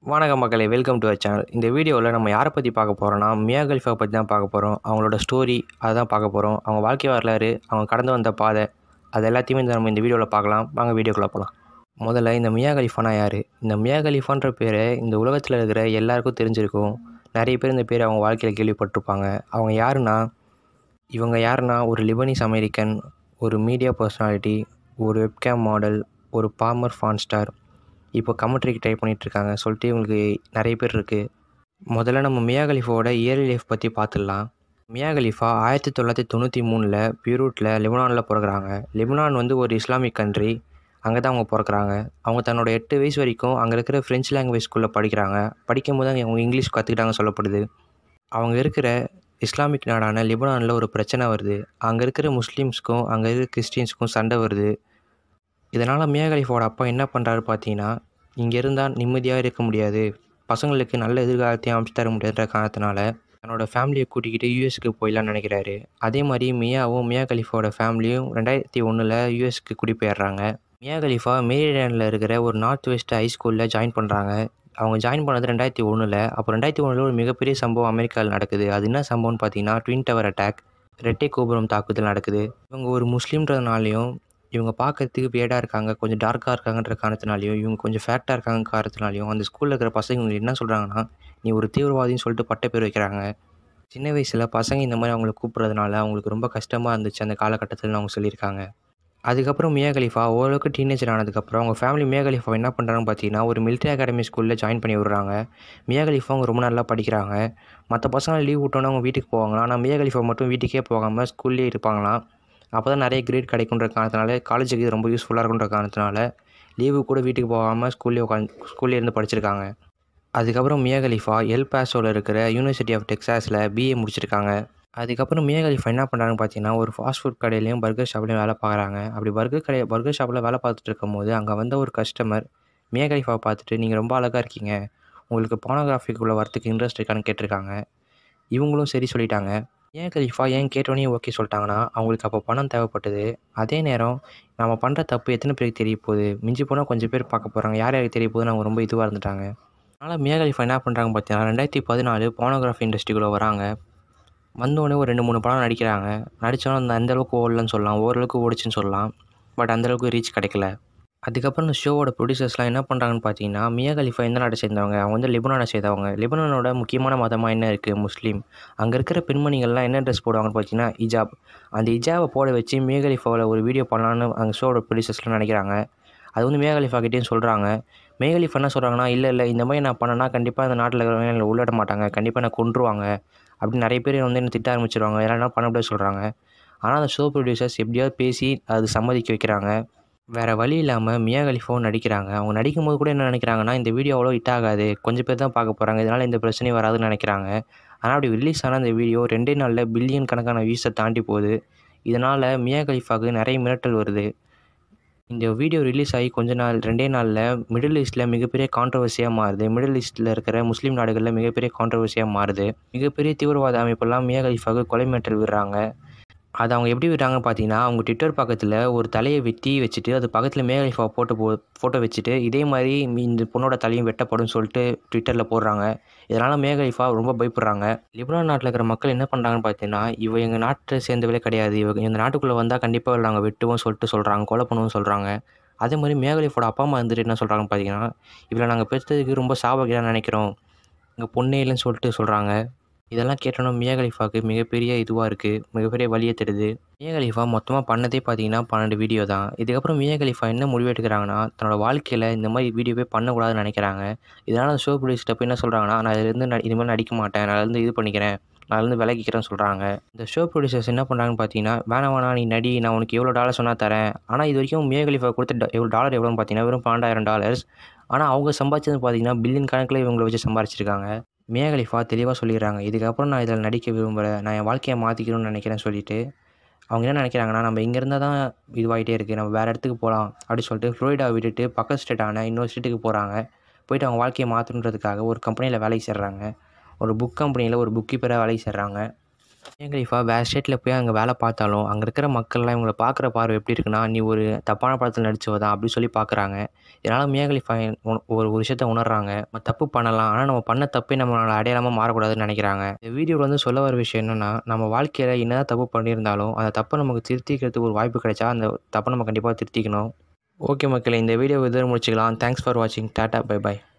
வணக்கம் மக்களே welcome to channel இந்த வீடியோவில் நம்ம யாரை பற்றி பார்க்க போகிறோம்னா மியா கலிஃபா பற்றி தான் பார்க்க போகிறோம் அவங்களோட ஸ்டோரி அதுதான் பார்க்க போகிறோம் அவங்க வாழ்க்கை வரலாறு அவங்க கடந்து வந்த பாதை அது எல்லாத்தையுமே இந்த நம்ம இந்த வீடியோவில் பார்க்கலாம் வாங்க வீடியோக்குள்ளே போகலாம் முதல்ல இந்த மியா கலிஃபானா யார் இந்த மியா கலிஃபான்ற பேரை இந்த உலகத்தில் இருக்கிற எல்லாருக்கும் தெரிஞ்சிருக்கும் நிறைய பேர் இந்த பேர் அவங்க வாழ்க்கையில் கேள்விப்பட்டிருப்பாங்க அவங்க யாருன்னா இவங்க யாருன்னா ஒரு லிபனீஸ் அமெரிக்கன் ஒரு மீடியா பர்சனாலிட்டி ஒரு வெப்கேம் மாடல் ஒரு பாமர் ஃபான் ஸ்டார் இப்போ கமெண்ட்ரிக்கு ட்ரை பண்ணிகிட்ருக்காங்க சொல்லிட்டு இவங்களுக்கு நிறைய பேர் இருக்குது முதல்ல நம்ம மியா கலிஃபாவோட இயர்லி லைஃப் பற்றி பார்த்துடலாம் மியா கலிஃபா ஆயிரத்தி தொள்ளாயிரத்தி தொண்ணூற்றி மூணில் பியூரூட்டில் லெபனானில் பிறகுறாங்க லெபனான் வந்து ஒரு இஸ்லாமிக் கண்ட்ரி அங்கே தான் அவங்க பிறக்குறாங்க அவங்க தன்னோட எட்டு வயசு வரைக்கும் அங்கே இருக்கிற ஃப்ரெஞ்ச் லாங்குவேஜ் ஸ்கூலில் படிக்கிறாங்க படிக்கும் போது அவங்க இங்கிலீஷ் கற்றுக்கிட்டாங்க சொல்லப்படுது அவங்க இருக்கிற இஸ்லாமிக் நாடான லெபனானில் ஒரு பிரச்சனை வருது அங்கே இருக்கிற முஸ்லீம்ஸ்க்கும் அங்கே இருக்கிற கிறிஸ்டின்ஸ்க்கும் சண்டை வருது இதனால் மியா கலிஃபாவோட அப்பா என்ன பண்ணுறாரு பார்த்தீங்கன்னா இங்கே இருந்தால் நிம்மதியாக இருக்க முடியாது பசங்களுக்கு நல்ல எதிர்காலத்தையும் அமைச்சு தர முடியாதுன்ற காரணத்தினால தன்னோட ஃபேமிலியை கூட்டிக்கிட்டு யூஎஸ்க்கு போயிடலான்னு நினைக்கிறாரு அதே மாதிரி மியாவும் மியா கலிஃபாவோட ஃபேமிலியும் ரெண்டாயிரத்தி ஒன்றில் யூஎஸ்க்கு குடிபெயர்றாங்க மியா கலிஃபா மேரிலேண்டில் இருக்கிற ஒரு நார்த் வெஸ்ட் ஹை ஸ்கூலில் ஜாயின் பண்ணுறாங்க அவங்க ஜாயின் பண்ணது ரெண்டாயிரத்தி ஒன்றில் அப்போ ரெண்டாயிரத்தி ஒன்றில் ஒரு மிகப்பெரிய சம்பவம் அமெரிக்காவில் நடக்குது அது என்ன சம்பவம்னு பார்த்தீங்கன்னா ட்வின் டவர் அட்டாக் ரெட்டை கோபுரம் தாக்குதல் நடக்குது இவங்க ஒரு முஸ்லீம்ன்றதுனாலையும் இவங்க பார்க்கறதுக்கு வியடாக இருக்காங்க கொஞ்சம் டார்க்காக இருக்காங்கன்ற காரணத்தினாலையும் இவங்க கொஞ்சம் ஃபேக்டாக இருக்காங்க காரணத்தினாலையும் அந்த ஸ்கூலில் இருக்கிற பசங்க இவங்க என்ன சொல்கிறாங்கன்னா நீ ஒரு தீவிரவாதின்னு சொல்லிட்டு பட்ட பேர் வைக்கிறாங்க சின்ன வயசில் பசங்க இந்த மாதிரி அவங்கள கூப்பிட்றதுனால அவங்களுக்கு ரொம்ப கஷ்டமாக இருந்துச்சு அந்த காலகட்டத்தில் அவங்க சொல்லியிருக்காங்க அதுக்கப்புறம் மியா கலிஃபா ஓரளவுக்கு டீனேஜர் ஆனதுக்கப்புறம் அவங்க ஃபேமிலி மியா கலிஃபா என்ன பண்ணுறாங்கன்னு பார்த்தீங்கன்னா ஒரு மிலிட்டரி அகாடமி ஸ்கூலில் ஜாயின் பண்ணி விடுறாங்க மியா கலிஃபா அவங்க ரொம்ப நல்லா படிக்கிறாங்க மற்ற பசங்க லீவ் விட்டோன்னே அவங்க வீட்டுக்கு போவாங்களாம் ஆனால் மியா கலிஃபா மட்டும் வீட்டுக்கே போகாமல் ஸ்கூல்லேயே இருப்பாங்களாம் அப்போ தான் நிறைய கிரேட் கிடைக்குன்ற காரணத்தினால காலேஜுக்கு இது ரொம்ப யூஸ்ஃபுல்லாக இருக்குன்ற காரணத்தினால லீவு கூட வீட்டுக்கு போகாமல் ஸ்கூல்லேயே உட்காந்து ஸ்கூல்லே இருந்து படிச்சிருக்காங்க அதுக்கப்புறம் மியா கலிஃபா எல் பாஸோவில் இருக்கிற யூனிவர்சிட்டி ஆஃப் டெக்ஸாஸில் பிஏ முடிச்சிருக்காங்க அதுக்கப்புறம் மியா கலிஃபா என்ன பண்ணுறாங்கன்னு பார்த்தீங்கன்னா ஒரு ஃபாஸ்ட் ஃபுட் கடையிலையும் பர்கர் ஷாப்லையும் வேலை பார்க்குறாங்க அப்படி பர்கர் கடை பர்கர் ஷாப்பில் வேலை பார்த்துட்டு இருக்கும்போது அங்கே வந்த ஒரு கஸ்டமர் மியா கலிஃபாவை பார்த்துட்டு நீங்கள் ரொம்ப அழகாக இருக்கீங்க உங்களுக்கு போனோகிராஃபிக்குள்ளே வரத்துக்கு இன்ட்ரெஸ்ட் இருக்கான்னு கேட்டிருக்காங்க இவங்களும் சரி சொல்லிட்டாங்க ஏன் கலிஃபா ஏன் கேட்டோன்னே ஓகே சொல்லிட்டாங்கன்னா அவங்களுக்கு அப்போ பணம் தேவைப்பட்டது அதே நேரம் நம்ம பண்ணுற தப்பு எத்தனை பேருக்கு தெரிய போகுது மிஞ்சி போனால் கொஞ்சம் பேர் பார்க்க போகிறாங்க யார் யாருக்கு தெரிய போகுதுன்னு அவங்க ரொம்ப இதுவாக இருந்துட்டாங்க அதனால் மியா கலிஃபா என்ன பண்ணுறாங்க பார்த்தீங்கன்னா ரெண்டாயிரத்தி பதினாலு போனோகிராஃபி இண்டஸ்ட்ரிக்குள்ளே வராங்க வந்தோடனே ஒரு ரெண்டு மூணு படம் நடிக்கிறாங்க நடித்தோன்னே அந்த அந்தளவுக்கு ஓடலன்னு சொல்லலாம் ஓரளவுக்கு ஓடிச்சுன்னு சொல்லலாம் பட் அந்தளவுக்கு ரீச் கிடைக்கல அதுக்கப்புறம் இந்த ஷோவோட ப்ரொடியூசர்ஸ்லாம் என்ன பண்ணுறாங்கன்னு பார்த்தீங்கன்னா மியா கலிஃபா எந்த நாட்டை சேர்ந்தவங்க அவங்க வந்து லிபனானை சேர்ந்தவங்க லிபனானோட முக்கியமான மதமாக என்ன இருக்குது முஸ்லீம் அங்கே இருக்கிற பெண்மணிகள்லாம் என்ன ட்ரெஸ் போடுவாங்கன்னு பார்த்தீங்கன்னா இஜாப் அந்த இஜாபை போட வச்சு மியா கலிஃபாவில் ஒரு வீடியோ பண்ணலான்னு அந்த ஷோவோட ப்ரொடியூசர்ஸ்லாம் நினைக்கிறாங்க அது வந்து மியா கலிஃபா கிட்டேயும் சொல்கிறாங்க மியா கலிஃபா என்ன சொல்கிறாங்கன்னா இல்லை இல்லை இந்த மாதிரி நான் பண்ணேன்னா கண்டிப்பாக இந்த நாட்டில் இருக்கிறவங்க என்னை உள்ளிட மாட்டாங்க கண்டிப்பாக என்னை கொன்றுவாங்க அப்படின்னு நிறைய பேர் வந்து என்ன திட்ட ஆரம்பிச்சிருவாங்க எல்லாம் பண்ண முடியாது சொல்கிறாங்க ஆனால் அந்த ஷோ ப்ரொடியூசர்ஸ் எப்படியாவது பேசி அது சம்மதிக்க வைக்கிறாங்க வேறு வழி இல்லாமல் மியா கலிஃபாவும் நடிக்கிறாங்க அவங்க நடிக்கும்போது கூட என்ன நினைக்கிறாங்கன்னா இந்த வீடியோ அவ்வளோ ஹிட் ஆகாது கொஞ்சம் பேர் தான் பார்க்க போகிறாங்க இதனால் எந்த பிரச்சனையும் வராதுன்னு நினைக்கிறாங்க ஆனால் அப்படி ரிலீஸ் ஆன அந்த வீடியோ ரெண்டே நாளில் பில்லியன் கணக்கான வியூஸை தாண்டி போகுது இதனால் மியா கலிஃபாவுக்கு நிறைய மிரட்டல் வருது இந்த வீடியோ ரிலீஸ் ஆகி கொஞ்ச நாள் ரெண்டே நாளில் மிடில் ஈஸ்ட்டில் மிகப்பெரிய கான்ட்ரவர்சியாக மாறுது மிடில் ஈஸ்ட்டில் இருக்கிற முஸ்லீம் நாடுகளில் மிகப்பெரிய கான்ட்ரவர்சியாக மாறுது மிகப்பெரிய தீவிரவாத அமைப்பெல்லாம் மியா கலிஃபாவுக்கு கொலை மிரட்டல் விடுறாங்க அது அவங்க எப்படி விடுறாங்கன்னு பார்த்தீங்கன்னா அவங்க ட்விட்டர் பக்கத்தில் ஒரு தலையை வெட்டி வச்சுட்டு அது பக்கத்தில் மியா கலிஃபா போட்டு போ ஃபோட்டோ வச்சுட்டு இதே மாதிரி இந்த பொண்ணோட தலையும் வெட்டப்படும் சொல்லிட்டு ட்விட்டரில் போடுறாங்க இதனால் மியா கலிஃபா ரொம்ப பயப்படுறாங்க லிபனான் நாட்டில் இருக்கிற மக்கள் என்ன பண்ணுறாங்கன்னு பார்த்தீங்கன்னா இவ எங்கள் நாட்டை சேர்ந்தவளே கிடையாது இவங்க இந்த நாட்டுக்குள்ளே வந்தால் கண்டிப்பாக நாங்கள் வெட்டுவோம் சொல்லிட்டு சொல்கிறாங்க கொலை பண்ணுவோம் சொல்கிறாங்க அதே மாதிரி மியா கலிஃபோட அப்பா அம்மா வந்துட்டு என்ன சொல்கிறாங்கன்னு பார்த்தீங்கன்னா இவளை நாங்கள் பெற்றதுக்கு ரொம்ப சாபகியாக நினைக்கிறோம் எங்கள் பொண்ணே இல்லைன்னு சொல்லிட்டு சொல்கிறாங்க இதெல்லாம் கேட்டோன்னா மியா கலிஃபாவுக்கு மிகப்பெரிய இதுவாக இருக்குது மிகப்பெரிய வழியை தருது மியா கலிஃபா மொத்தமாக பண்ணதே பார்த்தீங்கன்னா பன்னெண்டு வீடியோ தான் இதுக்கப்புறம் மியா கலிஃபா என்ன முடிவு எடுக்கிறாங்கன்னா தன்னோட வாழ்க்கையில் இந்த மாதிரி வீடியோவே பண்ணக்கூடாதுன்னு நினைக்கிறாங்க இதனால் அந்த ஷோ ப்ரொடியூஸ்ட்டை போய் என்ன சொல்கிறாங்கன்னா நான் இதுலேருந்து நடி இனிமேல் நடிக்க மாட்டேன் நான் இருந்து இது பண்ணிக்கிறேன் நான் இருந்து விலகிக்கிறேன்னு சொல்கிறாங்க இந்த ஷோ ப்ரொடியூசர்ஸ் என்ன பண்ணுறாங்கன்னு பார்த்தீங்கன்னா வேணாம் வேணாம் நீ நடி நான் உனக்கு எவ்வளோ டாலர் சொன்னால் தரேன் ஆனால் இது வரைக்கும் மியா கலிஃபா கொடுத்த எவ்வளோ டாலர் எவ்வளோன்னு பார்த்தீங்கன்னா வெறும் பன்னெண்டாயிரம் டாலர்ஸ் ஆனால் அவங்க சம்பாதிச்சது பார்த்தீங்கன்னா பில்லியன் கணக்கில் இவங்களை வச்சு சம்பாரிச்சிருக்காங்க மியா கலிஃபா தெளிவாக சொல்லிடுறாங்க இதுக்கப்புறம் நான் இதில் நடிக்க விரும்பலை நான் என் வாழ்க்கையை மாற்றிக்கணும்னு நினைக்கிறேன்னு சொல்லிட்டு அவங்க என்ன நினைக்கிறாங்கன்னா நம்ம இங்கே இருந்தால் தான் இதுவாகிட்டே இருக்குது நம்ம வேறு இடத்துக்கு போகலாம் அப்படின்னு சொல்லிட்டு ஃப்ளோரிடா விட்டுட்டு பக்கத்து ஸ்டேட்டான இன்னொரு ஸ்டேட்டுக்கு போகிறாங்க போயிட்டு அவங்க வாழ்க்கையை மாற்றணுன்றதுக்காக ஒரு கம்பெனியில் வேலைக்கு சேர்றாங்க ஒரு புக் கம்பெனியில் ஒரு புக் கீப்பராக வேலைக்கு சேர்றாங்க மியா கலீஃபா வேறு ஸ்டேட்டில் போய் அங்கே வேலை பார்த்தாலும் அங்கே இருக்கிற மக்கள்லாம் இவங்கள பார்க்குற பார்வை எப்படி இருக்குன்னா நீ ஒரு தப்பான படத்தில் நடிச்சவ தான் அப்படி சொல்லி பார்க்குறாங்க இதனால் மியா கலீஃபா உண- ஒரு ஒரு விஷயத்த உணர்றாங்க நம்ம தப்பு பண்ணலாம் ஆனால் நம்ம பண்ண தப்பே நம்மளோட அடையாளமாக மாறக்கூடாதுன்னு நினைக்கிறாங்க இந்த வீடியோவில் வந்து சொல்ல வர விஷயம் என்னென்னா நம்ம வாழ்க்கையில் என்னதான் தப்பு பண்ணியிருந்தாலும் அந்த தப்பை நமக்கு திருத்திக்கிறதுக்கு ஒரு வாய்ப்பு கிடைச்சா அந்த தப்பை நம்ம கண்டிப்பாக திருத்திக்கணும் ஓகே மக்களே இந்த வீடியோ இதோட முடிச்சுக்கலாம் தேங்க்ஸ் ஃபார் வாட்சிங் டாட்டா பை பை